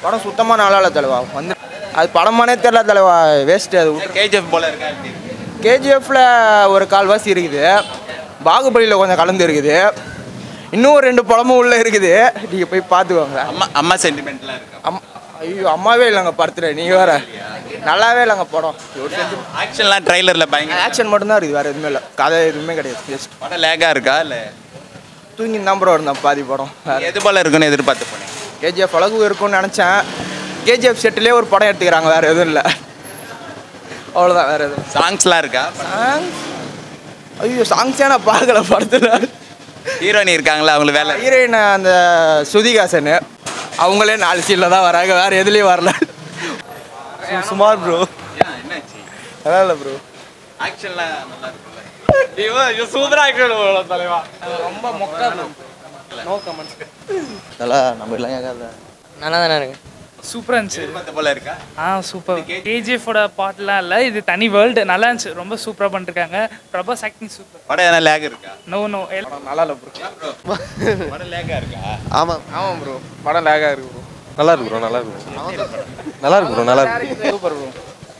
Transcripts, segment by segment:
படம் சுத்தமாக நல்லா இல்லை தலைவா வந்து அது படமானே தெரில தலைவா வேஸ்ட்டு அது கேஜிஎஃப் போல இருக்கா எப்படி கேஜிஎஃப்ல ஒரு கால்வாசி இருக்குது பாகுபலியில் கொஞ்சம் கலந்து இருக்குது இன்னும் ஒரு ரெண்டு படமும் உள்ளே இருக்குது நீங்கள் போய் பார்த்துக்கோங்க அம்மா அம்மா சென்டிமெண்ட்லாம் இருக்கா அம் ஐயோ அம்மாவே இல்லைங்க படத்தில் நீங்கள் வேற நல்லாவே இல்லைங்க படம் ஆக்ஷன்லாம் ட்ரைலரில் பயங்கர ஆக்ஷன் மட்டும்தான் இருக்குது வேறு எதுவுமே இல்லை கதை எதுவுமே கிடையாது ஜஸ்ட் படம் லேக்காக இருக்கா இல்லை தூங்கி தான் ப்ரோ இருந்தேன் பாதி படம் எது போல இருக்குன்னு எதிர்பார்த்து போனேன் கேஜிஎஃப் அழகு இருக்கும்னு நினச்சேன் கேஜிஎஃப் செட்டிலே ஒரு படம் எடுத்துக்கிறாங்க வேறு எதுவும் இல்லை அவ்வளோதான் வேறு எதுவும் சாங்ஸ்லாம் இருக்கா சாங்ஸ் ஐயோ சாங்ஸே நான் பார்க்கல படத்தில் ஹீரோயினி இருக்காங்களா அவங்களுக்கு வேலை ஹீரோயின் அந்த ஸ்ருதிகாசன் அவங்களே நாலு சீனில் தான் வராங்க வேறு எதுலேயும் வரல சுமார் ப்ரோ ஏன், என்னாச்சு நல்லா இல்லை ப்ரோ ஆக்ஷன்லாம் நல்லா இருக்குல்ல சூப்பராக தலைவா ரொம்ப மொக்கா நோ கமெண்ட்ஸ் நல்லா நம்ம எல்லாம் கேட்காத நல்லா தானே இருக்கு சூப்பராக இருந்துச்சு எதிர்பார்த்த போல இருக்கா ஆ சூப்பர் கேஜிஎஃபோட பாட்டுலாம் இல்லை இது தனி வேர்ல்டு நல்லா இருந்துச்சு ரொம்ப சூப்பராக பண்ணிருக்காங்க பிரபாஸ் ஆக்டிங் சூப்பர் படம் எதனா லேக் இருக்கா நோ நோ நல்லா இல்லை ப்ரோ படம் லேக்கா இருக்கா ஆமாம் ஆமாம் ப்ரோ படம் லேகாக இருக்கு ப்ரோ நல்லா இருக்கு ப்ரோ நல்லா இருக்கு நல்லா இருக்கு ப்ரோ நல்லா இருக்கு சூப்பர் ப்ரோ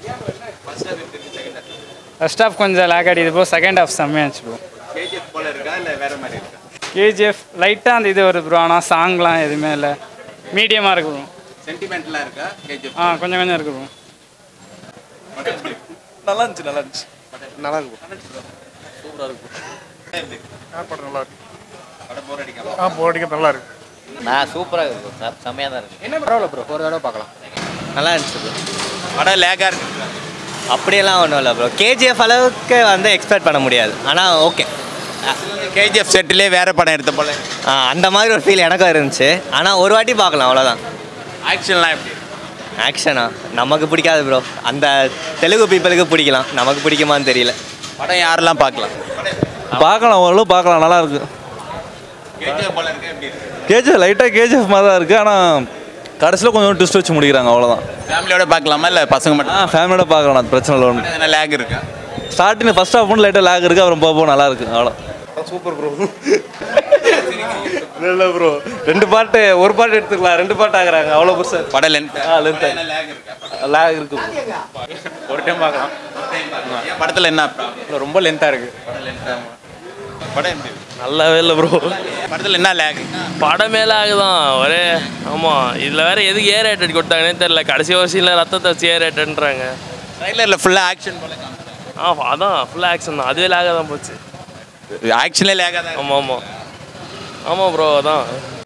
ஃபர்ஸ்ட் ஹாஃப் கொஞ்சம் லேக் அடிக்குது ப்ரோ செகண்ட் ஹாஃப் செம்மையாச்சு ப்ரோ கேஜிஎஃப் போல இருக்கா இல்லை வேற மாதிரி இருக்கா கேஜிஎஃப் லைட்டாக அந்த இது வருது ப்ரோ ஆனால் சாங்லாம் எதுவுமே இல்லை மீடியமாக இருக்கு ப்ரோ சென்டிமெண்ட்லாம் இருக்கா கேஜிஎஃப் ஆ கொஞ்சம் கொஞ்சம் இருக்கு ப்ரோ நல்லா இருந்துச்சு நல்லா இருந்துச்சு நல்லா இருக்கு படம் போர் அடிக்காம ஆ போட்டிக்க நல்லா இருக்கு நான் சூப்பராக இருக்கு சார் செம்மையாக தான் இருக்கு என்ன பரவாயில்ல ப்ரோ ஒரு தடவை பார்க்கலாம் நல்லா இருந்துச்சு ப்ரோ படம் லேக்கா இருக்கு அப்படியெல்லாம் ஒன்றும் இல்லை ப்ரோ கேஜிஎஃப் அளவுக்கு வந்து எக்ஸ்பெக்ட் பண்ண முடியாது ஆனால் ஓகே கேஜிஎஃப் செட்டிலே வேற படம் எடுத்த போல அந்த மாதிரி ஒரு ஃபீல் எனக்கும் இருந்துச்சு ஆனால் ஒரு வாட்டி பார்க்கலாம் அவ்வளோதான் ஆக்ஷன்லாம் எப்படி ஆக்ஷனா நமக்கு பிடிக்காது ப்ரோ அந்த தெலுங்கு பீப்புளுக்கு பிடிக்கலாம் நமக்கு பிடிக்குமான்னு தெரியல படம் யாரெல்லாம் பார்க்கலாம் பார்க்கலாம் ஓரளவு பார்க்கலாம் நல்லா இருக்கு கேஜிஎஃப் போல இருக்கா எப்படி இருக்கு கேஜிஎஃப் லைட்டாக கேஜிஎஃப் மாதிரி தான் இருக்கு ஆனால் கடைசியில் கொஞ்சம் ட்விஸ்ட் வச்சு முடிக்கிறாங்க அவ்வளோதான் ஃபேமிலியோட பார்க்கலாமா இல்லை பசங்க மட்டும் ஆ ஃபேமிலியோட பார்க்கலாம் அது பிரச்சனை இல்லை ஒன்று எதனா லேக் இருக்கா ஸ்டார்டிங் ஃபர்ஸ்ட் ஹாஃப் மட்டும் லைட்டாக லேக் இருக்குது அப்புறம் போக போக நல்லா இருக்கு அவ்வளோ இல்லை ப்ரோ ரெண்டு பாட்டு ஒரு பாட்டு எடுத்துக்கலாம் ரெண்டு பாட்டு ஆகுறாங்க அவ்வளோ பெருசாக படம் லென்த் ஆ லென்த் லேக் இருக்கா லேக் இருக்கு ஒரு டைம் பார்க்கலாம் ஏன் படத்தில் என்ன problem? ரொம்ப லென்த்தாக இருக்கு படம் எப்படி இருக்கு? நல்லாவே இல்லை ப்ரோ படத்தில் என்ன லேக் படமேல ஆகுதான் ஒரே ஆமாம் இதில் வேற எதுக்கு ஏ ரேட்டட் கொடுத்தாங்கன்னே தெரில கடைசி வருஷத்தில் ரத்தத்தை வச்சு ஏ ரேட்டட்ன்றாங்க ட்ரைலரில் ஃபுல்லாக ஆக்ஷன் போல ஆ அதான் ஃபுல்லாக ஆக்ஷன் தான் அதுவே லாக தான் போச்சு ஆக்ஷன்லேயே லேக்காக தான் ஆமாம் ஆமாம் ஆமாம் ப்ரோ அதான்